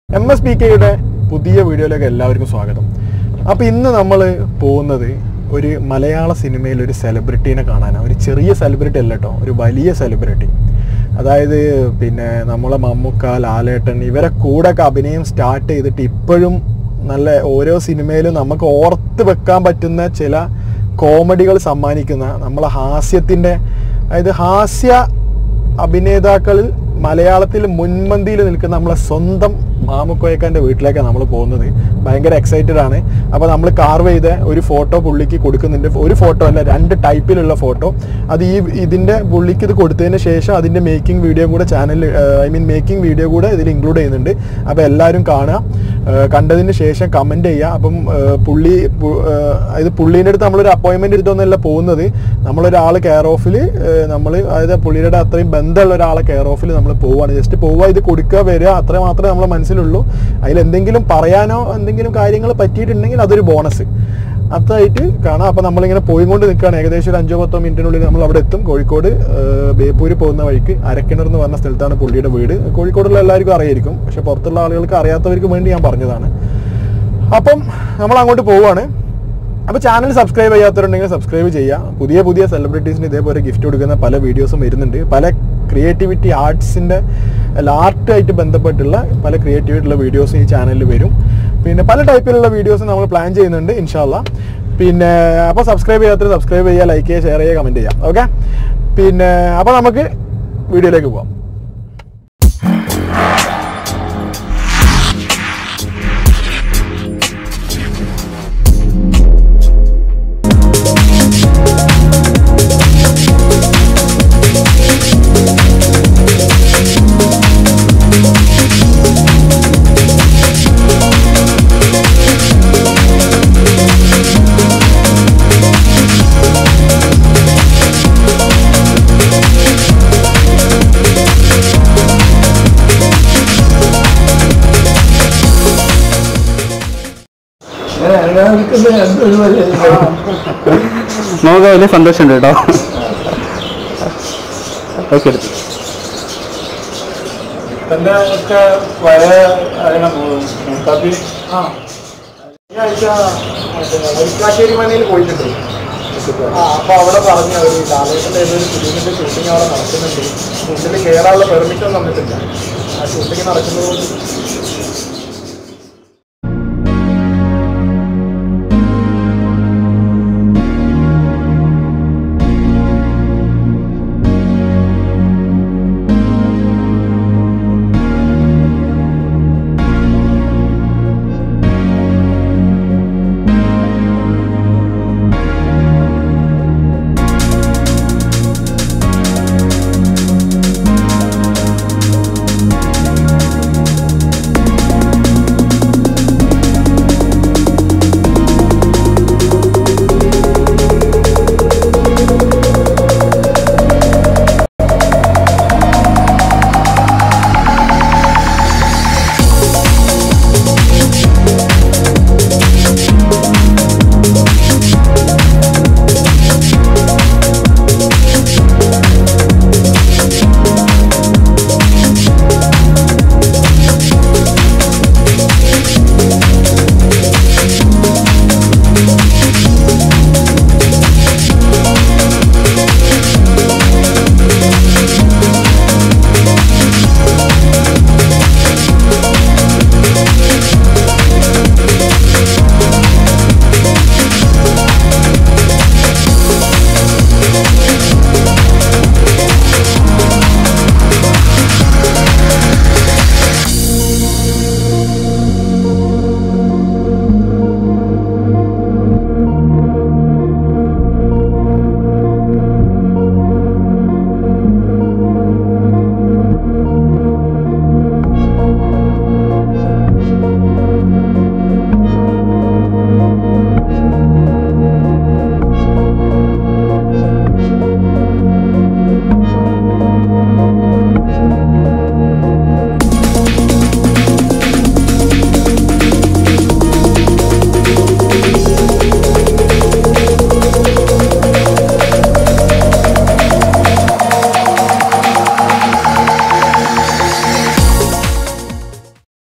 M S P കെയുടെ പുതിയ വീഡിയോയിലേക്ക് എല്ലാവർക്കും സ്വാഗതം അപ്പോൾ ഇന്ന് നമ്മൾ പോകുന്നത് ഒരു മലയാള സിനിമയിൽ ഒരു സെലിബ്രിറ്റീനെ കാണാനാണ് ഒരു ചെറിയ സെലിബ്രിറ്റി അല്ല കേട്ടോ ഒരു വലിയ സെലിബ്രിറ്റി അതായത് പിന്നെ നമ്മളെ മമ്മൂക്ക ലാലേട്ടൻ ഇവരെ കൂടെ ഒക്കെ അഭിനയം സ്റ്റാർട്ട് ചെയ്തിട്ട് ഇപ്പോഴും നല്ല ഓരോ സിനിമയിലും നമുക്ക് ഓർത്ത് വെക്കാൻ പറ്റുന്ന ചില കോമഡികൾ സമ്മാനിക്കുന്ന നമ്മളെ ഹാസ്യത്തിൻ്റെ അതായത് ഹാസ്യ അഭിനേതാക്കളിൽ മലയാളത്തിൽ മുൻപന്തിയിൽ നിൽക്കുന്ന നമ്മളെ സ്വന്തം മാമുക്കോയക്കാൻ്റെ വീട്ടിലേക്കാണ് നമ്മൾ പോകുന്നത് ഭയങ്കര എക്സൈറ്റഡ് ആണ് അപ്പോൾ നമ്മൾ കാർവ് ചെയ്ത ഒരു ഫോട്ടോ പുള്ളിക്ക് കൊടുക്കുന്നുണ്ട് ഒരു ഫോട്ടോ അല്ല രണ്ട് ടൈപ്പിലുള്ള ഫോട്ടോ അത് ഈ ഇതിൻ്റെ പുള്ളിക്ക് ഇത് കൊടുത്തതിന് ശേഷം അതിൻ്റെ മേക്കിംഗ് വീഡിയോ കൂടെ ചാനലിൽ ഐ മീൻ മേക്കിംഗ് വീഡിയോ കൂടെ ഇതിൽ ഇൻക്ലൂഡ് ചെയ്യുന്നുണ്ട് അപ്പോൾ എല്ലാവരും കാണുക ഏഹ് കണ്ടതിന് ശേഷം കമൻറ്റ് ചെയ്യുക അപ്പം ഏഹ് പുള്ളി പു- ഏഹ് അതായത് പുള്ളീൻ്റെ അടുത്ത് നമ്മളൊരു അപ്പോയിൻമെൻ്റ് എടുത്തൊന്നുമല്ല പോകുന്നത് നമ്മളൊരാൾ കെയർ ഓഫിൽ നമ്മൾ അതായത് പുള്ളിയുടെ അത്രയും ബന്ധമുള്ള ഒരാളെ കെയർ ഓഫിൽ നമ്മൾ പോവുകയാണ് ജസ്റ്റ് പോവുക ഇത് കൊടുക്കുക വരിക അത്ര മാത്രമേ നമ്മളെ മനസ്സിലുള്ളൂ അതിൽ എന്തെങ്കിലും പറയാനോ എന്തെങ്കിലും കാര്യങ്ങൾ പറ്റിയിട്ടുണ്ടെങ്കിൽ അതൊരു ബോണസ് അത്രയായിട്ട് കാണാം അപ്പോൾ നമ്മളിങ്ങനെ പോയിക്കൊണ്ട് നിൽക്കുകയാണ് ഏകദേശം ഒരു അഞ്ചോ പത്തോ മിനിറ്റിനുള്ളിൽ നമ്മൾ അവിടെ എത്തും കോഴിക്കോട് ഏഹ് ബേപ്പൂര് പോകുന്ന വഴിക്ക് അരക്കിണർ എന്ന് പറഞ്ഞ സ്ഥലത്താണ് പുള്ളിയുടെ വീട് കോഴിക്കോടുള്ള എല്ലാവർക്കും അറിയായിരിക്കും പക്ഷെ പുറത്തുള്ള ആളുകൾക്ക് അറിയാത്തവർക്ക് വേണ്ടി ഞാൻ പറഞ്ഞതാണ് അപ്പം നമ്മൾ അങ്ങോട്ട് പോവുകയാണ് അപ്പോൾ ചാനൽ സബ്സ്ക്രൈബ് ചെയ്യാത്തവരുണ്ടെങ്കിൽ സബ്സ്ക്രൈബ് ചെയ്യുക പുതിയ പുതിയ സെലിബ്രിറ്റീസിന് ഇതേപോലെ ഗിഫ്റ്റ് കൊടുക്കുന്ന പല വീഡിയോസും വരുന്നുണ്ട് പല ക്രിയേറ്റിവിറ്റി ആർട്സിൻ്റെ അല്ല ആർട്ടായിട്ട് ബന്ധപ്പെട്ടുള്ള പല ക്രിയേറ്റിവിറ്റിയുള്ള വീഡിയോസ് ഈ ചാനലിൽ വരും പിന്നെ പല ടൈപ്പിലുള്ള വീഡിയോസ് നമ്മൾ പ്ലാൻ ചെയ്യുന്നുണ്ട് ഇൻഷാല്ല പിന്നെ അപ്പോൾ സബ്സ്ക്രൈബ് ചെയ്യാത്തവർ സബ്സ്ക്രൈബ് ചെയ്യുക ലൈക്ക് ചെയ്യുക ഷെയർ ചെയ്യുക കമൻറ്റ് ചെയ്യാം ഓക്കെ പിന്നെ അപ്പോൾ നമുക്ക് വീഡിയോയിലേക്ക് പോവാം നമുക്ക് വലിയ സന്തോഷമുണ്ട് കേട്ടോ ഓക്കെ എടുത്തു തന്റെ ഒക്കെ പഴയ അറിയണം മുത്താപ്പി ആ ഈ ആഴ്ച മറ്റേ വൈക്കാശ്ശേരി മനയിൽ പോയിട്ടുണ്ട് ആ അപ്പൊ അവിടെ പറഞ്ഞു അവർ ലാലേട്ടൻ്റെ ഏതൊരു ഫിലിമിന്റെ ഷൂട്ടിംഗ് അവിടെ നടക്കുന്നുണ്ട് ഷൂട്ടിൽ കയറാനുള്ള പെർമിഷൻ തന്നിട്ടില്ല ആ ഷൂട്ടിംഗ് നടക്കുന്നത് കൊണ്ട്